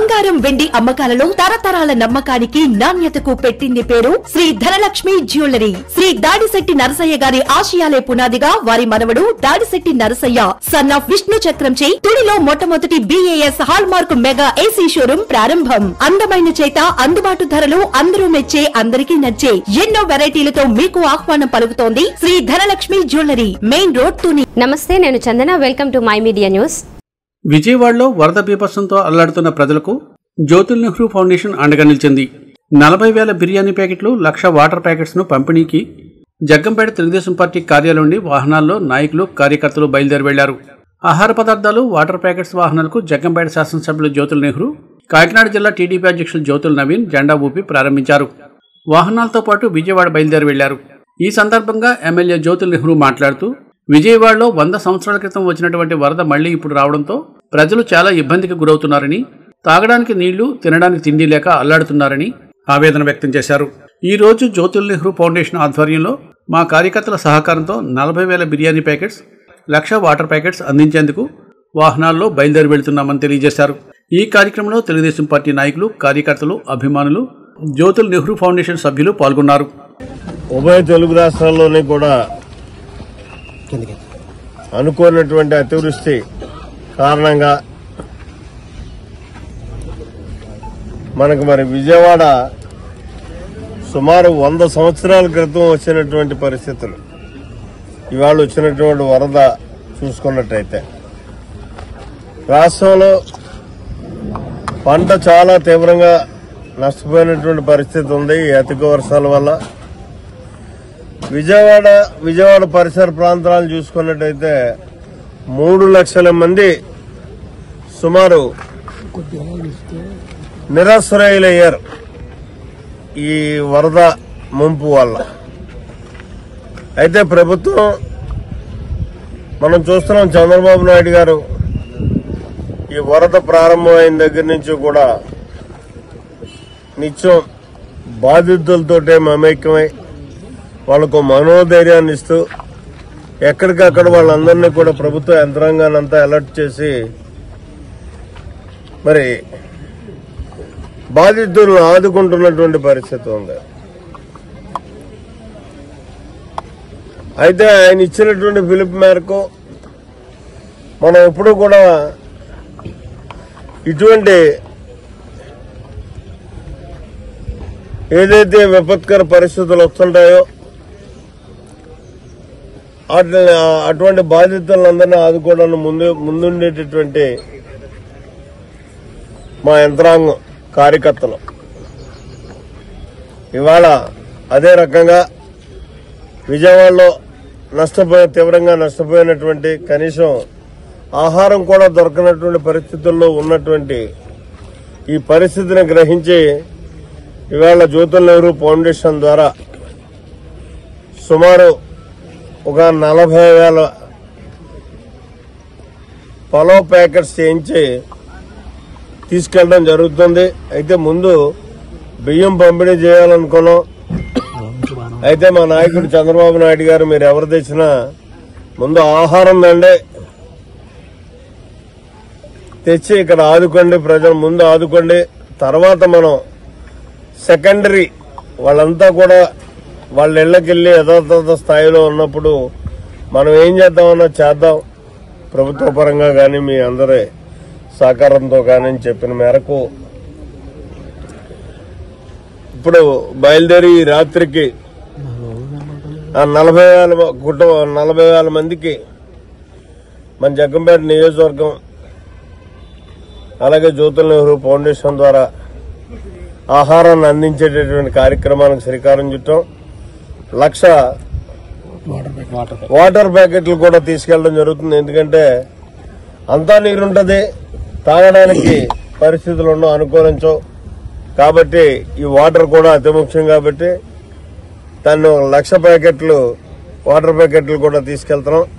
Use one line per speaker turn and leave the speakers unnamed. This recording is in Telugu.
బంగారం వెండి అమ్మకాలలో తరతరాల నమ్మకానికి నాణ్యతకు పెట్టింది పేరు శ్రీ ధనలక్ష్మి జ్యువెలరీ శ్రీ దాడిశెట్టి నరసయ్య గారి ఆశయాలే పునాదిగా వారి మనవడు దాడిశెట్టి నరసయ్య సన్ ఆఫ్ విష్ణు చక్రంచే తుడిలో మొట్టమొదటి BAS hallmark mega AC showroom ప్రారంభం అందమైన చేత అందుబాటు ధరలు అందరూ మెచ్చే అందరికీ నచ్చే ఎన్నో వెరైటీలతో మీకు ఆహ్వానం పలుకుతోంది Shri Dhanalakshmi jewellery main road Tuni
నమస్తే నేను Chandana welcome to my media news
విజయవాడలో వరద బీభత్సంతో అల్లాడుతున్న ప్రజలకు జ్యోతుల్ నెహ్రూ ఫౌండేషన్ అండగా నిలిచింది నలభై వేల బిర్యానీ ప్యాకెట్లు లక్ష వాటర్ ప్యాకెట్స్ను పంపిణీకి జగ్గంపేట తెలుగుదేశం పార్టీ కార్యాలయం నుండి వాహనాల్లో నాయకులు కార్యకర్తలు బయలుదేరి వెళ్లారు ఆహార పదార్థాలు వాటర్ ప్యాకెట్స్ వాహనాలకు జగ్గంపేట శాసనసభ్యులు జ్యోతుల్ నెహ్రూ కాకినాడ జిల్లా టీడీపీ అధ్యక్షులు జ్యోతుల్ నవీన్ జెండా ఊపి ప్రారంభించారు వాహనాలతో పాటు విజయవాడ బయలుదేరి వెళ్లారు ఈ సందర్భంగా ఎమ్మెల్యే జ్యోతుల్ నెహ్రూ మాట్లాడుతూ విజయవాడలో వంద సంవత్సరాల క్రితం వచ్చినటువంటి వరద మళ్లీ ఇప్పుడు రావడంతో ప్రజలు చాలా ఇబ్బందికి గురవుతున్నారని తాగడానికి నీళ్లు తినడానికి తిండి లేక అల్లాడుతున్నారని ఆవేదన వ్యక్తం చేశారు ఈ రోజు జ్యోతుల్ నెహ్రూ ఫౌండేషన్ ఆధ్వర్యంలో మా కార్యకర్తల సహకారంతో నలభై వేల biryani packets lakh water packets అందించేందుకు వాహనాల్లో బయలుదేరి వెళ్తున్నామని తెలియజేశారు ఈ కార్యక్రమంలో తెలుగుదేశం పార్టీ నాయకులు కార్యకర్తలు అభిమానులు జ్యోతుల్ నెహ్రూ ఫౌండేషన్ సభ్యులు పాల్గొన్నారు
ఉభయ తెలుగు రాష్ట్రాల్లోని కూడా అనుకోనటువంటి అతివృష్టి కారణంగా మనకు మరి విజయవాడ సుమారు వంద సంవత్సరాల క్రితం వచ్చినటువంటి పరిస్థితులు ఇవాళ వచ్చినటువంటి వరద చూసుకున్నట్టయితే రాష్ట్రంలో పంట చాలా తీవ్రంగా నష్టపోయినటువంటి పరిస్థితి ఉంది ఈ అధిక వర్షాల వల్ల విజయవాడ విజయవాడ పరిసర ప్రాంతాలు చూసుకున్నట్టయితే మూడు లక్షల మంది సుమారు నిరాశ్రయులయ్యారు ఈ వరద ముంపు వల్ల అయితే ప్రభుత్వం మనం చూస్తున్నాం చంద్రబాబు నాయుడు గారు ఈ వరద ప్రారంభమైన దగ్గర నుంచి కూడా నిత్యం బాధితులతోటే మమేకమై వాళ్ళకు మనోధైర్యాన్ని ఇస్తూ ఎక్కడికక్కడ వాళ్ళందరినీ కూడా ప్రభుత్వ యంత్రాంగాన్ని అంతా అలర్ట్ చేసి మరి బాధితులను ఆదుకుంటున్నటువంటి పరిస్థితి ఉంది అయితే ఆయన ఇచ్చినటువంటి పిలుపు మేరకు మనం ఎప్పుడు కూడా ఇటువంటి ఏదైతే విపత్కర పరిస్థితులు వస్తుంటాయో అట్లా అటువంటి బాధితులందరినీ ఆదుకోవడానికి ముందు ముందుండేటటువంటి మా యంత్రాంగం కార్యకర్తలు ఇవాళ అదే రకంగా విజయవాడలో నష్టపోయి తీవ్రంగా నష్టపోయినటువంటి కనీసం ఆహారం కూడా దొరకనటువంటి పరిస్థితుల్లో ఉన్నటువంటి ఈ పరిస్థితిని గ్రహించి ఇవాళ జ్యోతుల్ నెహ్రూ ఫౌండేషన్ ద్వారా సుమారు ఒక నలభై వేల పలావ్ ప్యాకెట్స్ చేయించి తీసుకెళ్ళడం జరుగుతుంది అయితే ముందు బియ్యం పంపిణీ చేయాలనుకున్నాం అయితే మా నాయకుడు చంద్రబాబు నాయుడు గారు మీరు ఎవరు తెచ్చినా ముందు ఆహారం దండి తెచ్చి ఇక్కడ ఆదుకోండి ప్రజలు ముందు ఆదుకోండి తర్వాత మనం సెకండరీ వాళ్ళంతా కూడా వాళ్ళ ఇళ్ళకెళ్ళి యథాతథ స్థాయిలో ఉన్నప్పుడు మనం ఏం చేద్దామన్నా చేద్దాం ప్రభుత్వ పరంగా కానీ మీ అందరి సహకారంతో కానీ అని చెప్పిన మేరకు ఇప్పుడు బయలుదేరి ఈ రాత్రికి ఆ నలభై వేల కుటుంబ నలభై వేల మందికి మన జగ్గంపేట నియోజకవర్గం అలాగే జ్యోతుల్ నెహ్రూ ఫౌండేషన్ ద్వారా ఆహారాన్ని అందించేటటువంటి కార్యక్రమానికి శ్రీకారం చుట్టాం లక్ష వాటర్ ప్యాకెట్లు కూడా తీసుకెళ్ళడం జరుగుతుంది ఎందుకంటే అంతా నీరుంటది తాగడానికి పరిస్థితులు ఉండవు అనుకూలించవు కాబట్టి ఈ వాటర్ కూడా అతి ముఖ్యం కాబట్టి దాన్ని ఒక లక్ష ప్యాకెట్లు వాటర్ ప్యాకెట్లు కూడా తీసుకెళ్తున్నాం